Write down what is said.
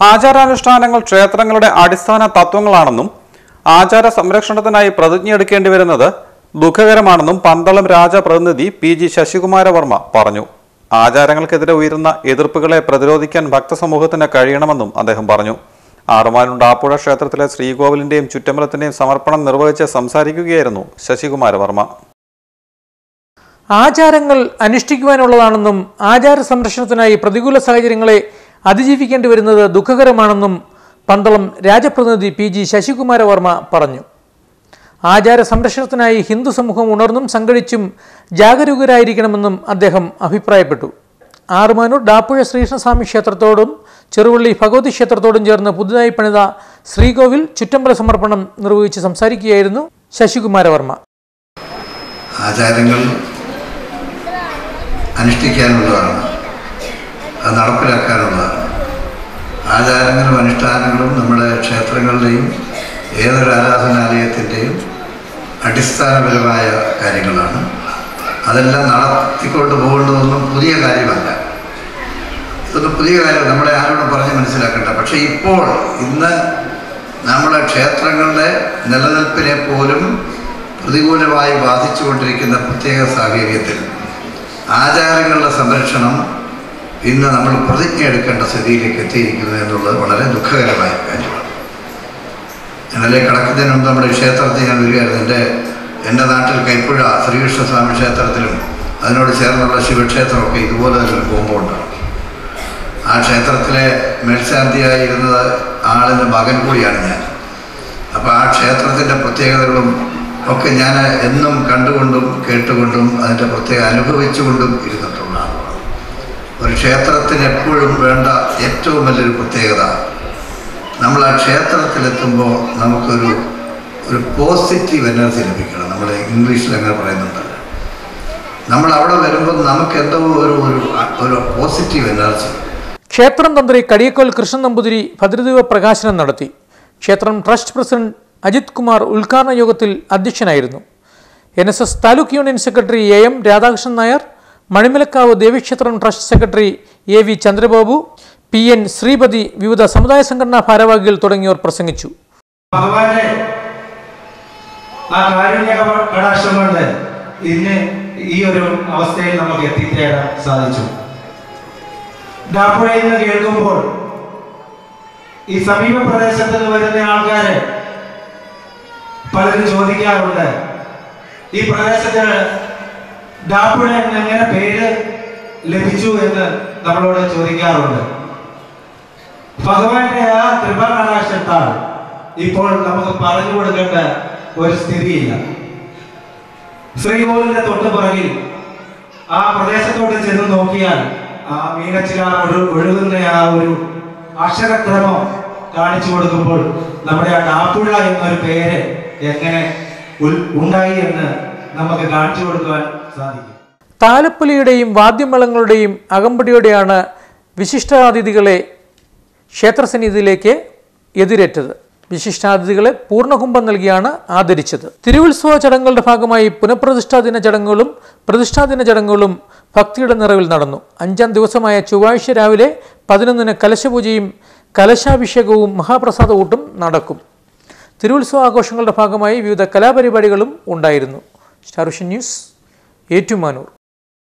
ആചാരാനുഷ്ഠാനങ്ങൾ ക്ഷേത്രങ്ങളുടെ അടിസ്ഥാന തത്വങ്ങളാണെന്നും ആചാര സംരക്ഷണത്തിനായി പ്രതിജ്ഞയെടുക്കേണ്ടി വരുന്നത് ദുഃഖകരമാണെന്നും പന്തളം രാജപ്രതിനിധി പി ജി ശശികുമാരവർമ്മ പറഞ്ഞു ആചാരങ്ങൾക്കെതിരെ ഉയരുന്ന എതിർപ്പുകളെ പ്രതിരോധിക്കാൻ ഭക്തസമൂഹത്തിന് കഴിയണമെന്നും അദ്ദേഹം പറഞ്ഞു ആറുമാനും ഡാപ്പുഴ ക്ഷേത്രത്തിലെ ശ്രീകോവിലിന്റെയും ചുറ്റമ്പലത്തിന്റെയും സമർപ്പണം നിർവഹിച്ച് സംസാരിക്കുകയായിരുന്നു ശശികുമാരവർമ്മ ആചാരങ്ങൾ അനുഷ്ഠിക്കുവാനുള്ളതാണെന്നും ആചാര സംരക്ഷണത്തിനായി പ്രതികൂല സാഹചര്യങ്ങളെ അതിജീവിക്കേണ്ടി വരുന്നത് ദുഃഖകരമാണെന്നും പന്തളം രാജപ്രതിനിധി പി ജി ശശികുമാരവർമ്മ പറഞ്ഞു ആചാര സംരക്ഷണത്തിനായി ഹിന്ദു സമൂഹം ഉണർന്നും സംഘടിച്ചും ജാഗരൂകരായിരിക്കണമെന്നും അദ്ദേഹം അഭിപ്രായപ്പെട്ടു ആറുമാനൂർ ഡാപ്പുഴ ശ്രീകൃഷ്ണസ്വാമി ക്ഷേത്രത്തോടും ചെറുവള്ളി ഭഗവതി ക്ഷേത്രത്തോടും ചേർന്ന് പുതുതായി പണിത ശ്രീകോവിൽ ചുറ്റമ്പല സമർപ്പണം നിർവഹിച്ച് സംസാരിക്കുകയായിരുന്നു ശശികുമാരവർമ്മ ആചാരങ്ങൾ അനുഷ്ഠിക്കാനുള്ളതാണ് അത് നടപ്പിലാക്കാനുള്ളതാണ് ആചാരങ്ങളും അനുഷ്ഠാനങ്ങളും നമ്മുടെ ക്ഷേത്രങ്ങളുടെയും ഏതൊരു ആരാധനാലയത്തിൻ്റെയും അടിസ്ഥാനപരമായ കാര്യങ്ങളാണ് അതെല്ലാം നടത്തിക്കൊണ്ട് പോകേണ്ടതൊന്നും പുതിയ കാര്യമല്ല ഇതൊന്നും പുതിയ കാര്യം നമ്മളെ ആരോടും പറഞ്ഞ് മനസ്സിലാക്കണ്ട പക്ഷേ ഇപ്പോൾ ഇന്ന് നമ്മുടെ ക്ഷേത്രങ്ങളുടെ നിലനിൽപ്പിനെ പോലും പ്രതികൂലമായി ബാധിച്ചുകൊണ്ടിരിക്കുന്ന പ്രത്യേക സാഹചര്യത്തിൽ ആചാരങ്ങളുടെ സംരക്ഷണം ഇന്ന് നമ്മൾ പ്രതിജ്ഞ എടുക്കേണ്ട സ്ഥിതിയിലേക്ക് എത്തിയിരിക്കുന്നു എന്നുള്ളത് വളരെ ദുഃഖകരമായ കാര്യമാണ് ഇന്നലെ കടക്കുന്നതിന് മുമ്പ് നമ്മുടെ ക്ഷേത്രത്തിൽ ഞാൻ വരികയായിരുന്നു എൻ്റെ എൻ്റെ നാട്ടിൽ കൈപ്പുഴ ശ്രീകൃഷ്ണസ്വാമി ക്ഷേത്രത്തിലും അതിനോട് ചേർന്നുള്ള ശിവക്ഷേത്രമൊക്കെ ഇതുപോലെ ഒരു കോമ്പൗണ്ടാണ് ആ ക്ഷേത്രത്തിലെ മേൽശാന്തിയായിരുന്നത് ആളിൻ്റെ മകൻ കൂടിയാണ് ഞാൻ അപ്പോൾ ആ ക്ഷേത്രത്തിൻ്റെ പ്രത്യേകതകളും ഒക്കെ ഞാൻ എന്നും കണ്ടുകൊണ്ടും കേട്ടുകൊണ്ടും അതിൻ്റെ പ്രത്യേക അനുഭവിച്ചുകൊണ്ടും ഇരുന്നിട്ടുള്ള ആളാണ് ഒരു ക്ഷേത്രത്തിന് എപ്പോഴും വേണ്ട ഏറ്റവും വലിയൊരു പ്രത്യേകത നമ്മൾ ആ ക്ഷേത്രത്തിലെത്തുമ്പോൾ നമുക്കൊരു ഒരു പോസിറ്റീവ് എനർജി ലഭിക്കണം നമ്മൾ ഇംഗ്ലീഷിൽ അങ്ങനെ പറയുന്നുണ്ട് നമ്മൾ അവിടെ വരുമ്പോൾ നമുക്ക് എന്തോ ഒരു ഒരു ഒരു പോസിറ്റീവ് എനർജി ക്ഷേത്രം തന്ത്രി കടിയക്കോൽ കൃഷ്ണൻ നമ്പൂതിരി ഭദ്രദീപ പ്രകാശനം നടത്തി ക്ഷേത്രം ട്രസ്റ്റ് പ്രസിഡന്റ് അജിത് കുമാർ ഉദ്ഘാടന യോഗത്തിൽ അധ്യക്ഷനായിരുന്നു N S S taluk union secretary A M Radhakrishnan Nair Manimalakkavu ദേവീക്ഷേത്രം trust secretary A V Chandrababu P N Sreepathi വിവിധ സമുദായ സംഘടനാ ഭാരവാഹികൾ തുടങ്ങിയവർ പ്രസംഗിച്ചു ഭഗവാന്റെ ആ കാരുണ്യ കട- കടാക്ഷം കൊണ്ട് ഇന്ന് ഈ ഒരു അവസ്ഥയിൽ നമുക്ക് എത്തിച്ചേരാൻ സാധിച്ചു ഡാപ്പുഴയിൽ നിന്ന് കേൾക്കുമ്പോൾ ഈ സമീപ പ്രദേശത്ത് നിന്ന് വരുന്ന ആൾക്കാര് പലരും ചോദിക്കാറുണ്ട് ഈ പ്രദേശത്തിന് ഡാപ്പുഴ എന്ന് എങ്ങനെ പേര് ലഭിച്ചു എന്ന് നമ്മളോട് ചോദിക്കാറുണ്ട് ഭഗവാന്റെ ആ കൃപാകടാക്ഷത്താൽ ഇപ്പോൾ നമുക്ക് പറഞ്ഞു കൊടുക്കേണ്ട ഒരു സ്ഥിതിയില്ല ശ്രീകോവിലിന്റെ തൊട്ട് പുറകിൽ ആ പ്രദേശത്തോട്ട് ചെന്ന് നോക്കിയാൽ ആ മീനച്ചിലാർ ഒഴു ഒഴുകുന്ന ആ ഒരു അക്ഷരക്രമം കാണിച്ചു കൊടുക്കുമ്പോൾ നമ്മുടെ ആ ഡാപ്പുഴ എന്നൊരു പേര് എങ്ങനെ ഉൽ- ഉണ്ടായി എന്ന് നമുക്ക് കാണിച്ചു കൊടുക്കുവാൻ സാധിക്കും താലപ്പൊലിയുടെയും വാദ്യമേളങ്ങളുടെയും അകമ്പടിയോടെയാണ് വിശിഷ്ടാതിഥികളെ ക്ഷേത്രസന്നിധിയിലേക്ക് എതിരേറ്റത് വിശിഷ്ടാതിഥികളെ പൂർണ്ണകുംഭം നൽകിയാണ് ആദരിച്ചത് തിരുവുത്സവ ചടങ്ങുകളുടെ ഭാഗമായി പുനഃപ്രതിഷ്ഠാ ദിന ചടങ്ങുകളും പ്രതിഷ്ഠാ ദിന ചടങ്ങുകളും ഭക്തിയുടെ നിറവിൽ നടന്നു അഞ്ചാം ദിവസമായ ചൊവ്വാഴ്ച രാവിലെ പതിനൊന്നിന് കലശപൂജയും കലശാഭിഷേകവും മഹാപ്രസാദ ഊട്ടും നടക്കും തിരുവുത്സവ ആഘോഷങ്ങളുടെ ഭാഗമായി വിവിധ കലാപരിപാടികളും ഉണ്ടായിരുന്നു സ്റ്റാർ വിഷൻ ന്യൂസ് ഏറ്റുമാനൂർ